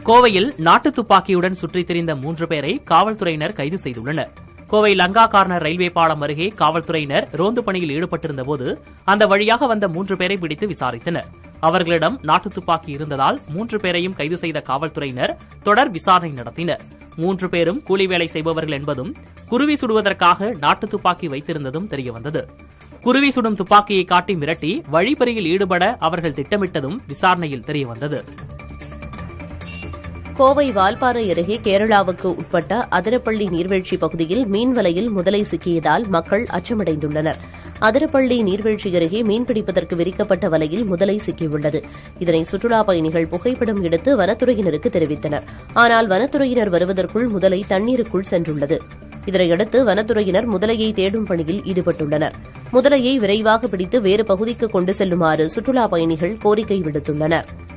கோவையில் நாட்டு துப்பாக்கியுடன் சுற்றித் திரிந்த மூன்று பேரை காவல்துறையினர் கைது செய்துள்ளனர் கோவை லங்கா கார்னர் ரயில்வே பாலம் அருகே காவல்துறையினர் ரோந்து பணியில் ஈடுபட்டிருந்தபோது அந்த வழியாக வந்த மூன்று பேரை பிடித்து விசாரித்தனர் அவர்களிடம் நாட்டு துப்பாக்கி இருந்ததால் மூன்று பேரையும் கைது செய்த காவல்துறையினர் தொடர் விசாரணை நடத்தினர் மூன்று பேரும் கூலி வேலை செய்பவர்கள் என்பதும் குருவி சுடுவதற்காக நாட்டு துப்பாக்கி வைத்திருந்ததும் தெரியவந்தது குருவி சுடும் துப்பாக்கியை காட்டி மிரட்டி வழிப்பறியில் ஈடுபட அவர்கள் திட்டமிட்டதும் விசாரணையில் தெரியவந்தது கோவை வால்பாறை அருகே கேரளாவுக்கு உட்பட்ட அதிரப்பள்ளி நீர்வீழ்ச்சி பகுதியில் மீன்வலையில் முதலை சிக்கியதால் மக்கள் அச்சமடைந்துள்ளனர் அதிரப்பள்ளி நீர்வீழ்ச்சி அருகே மீன்பிடிப்பதற்கு விரிக்கப்பட்ட வலையில் முதலை சிக்கியுள்ளது இதனை சுற்றுலாப் பயணிகள் புகைப்படம் எடுத்து வனத்துறையினருக்கு தெரிவித்தனர் ஆனால் வனத்துறையினர் வருவதற்குள் முதலை தண்ணீருக்குள் சென்றுள்ளது இதனையடுத்து வனத்துறையினர் முதலையை தேடும் பணியில் ஈடுபட்டுள்ளனர் முதலையை விரைவாக பிடித்து வேறு பகுதிக்கு கொண்டு செல்லுமாறு சுற்றுலாப் பயணிகள் கோரிக்கை விடுத்துள்ளனா்